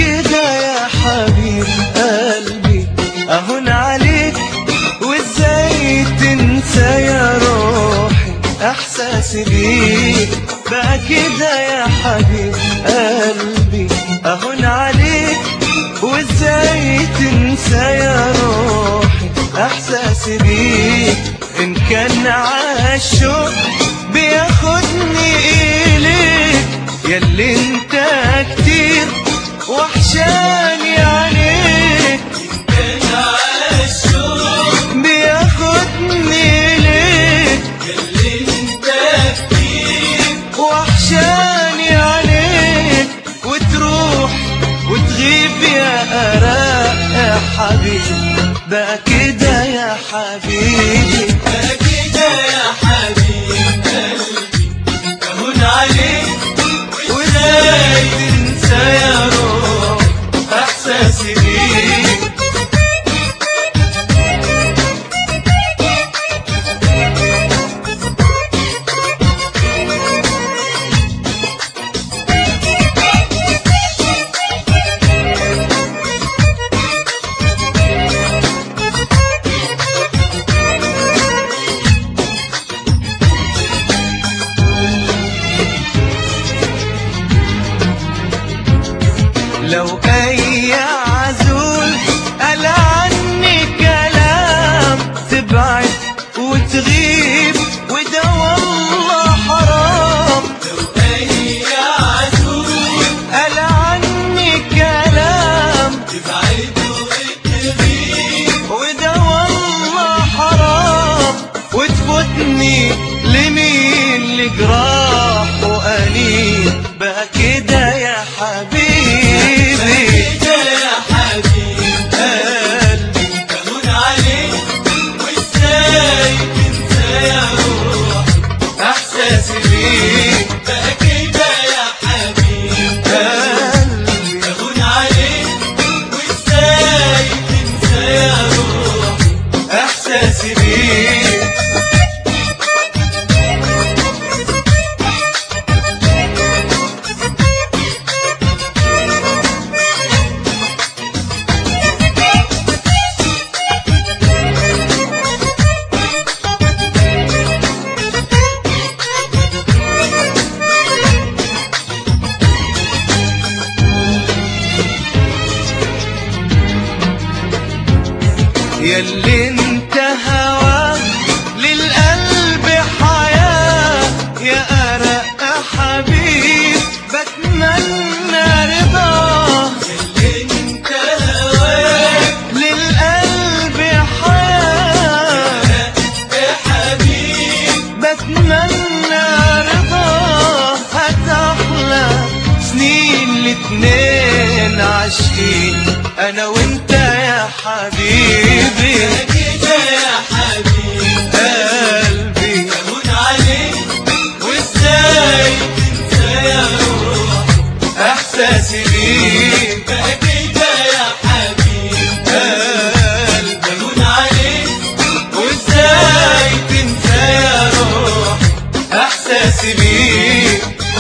كده يا حبيب قلبي اهون عليك وازاي تنسى يا روحي احساسي بيك بقى كده يا حبيب قلبي اهون عليك وازاي تنسى يا روحي احساسي بيك ان كان عالشوق بياخدني اليك ياللي انت كتير وحشاني عليك كان عالشوق بياخدني ليك اللي انت كتير وحشاني عليك وتروح وتغيب يا أراء يا حبيبي بقى كده يا حبيبي بقى كده يا حبيب قلبي اهون عليك وازاي تنسى يا روح احساسي بيك لو اي عزول قال عني كلام تبعد وتغيب وده والله حرام لو اي عزول قال عني كلام تبعد وتغيب وده والله حرام وتفوتني لمين لجراح وأنين بقى كده يا حبيبي كده يا حبيب قلبي اهون عليك وازاي تنسى يا روح احساسي بيك بقى كده يا حبيب قلبي اهون عليك وازاي تنسى يا روح احساسي بيك ياللي انت هوا للقلب حياة يا أرق حبيب بتمنى رضاه اللي انت هواك للقلب حياة يا حبيب بتمنى رضاه هتحلى سنين الاتنين عاشقين انا وانت يا حبيبي كده يا حبيب قلبي اهون عليك وازاي تنسى يا روح احساسي بيك بقى كده يا حبيب قلبي اهون عليك وازاي تنسى يا روح احساسي بيك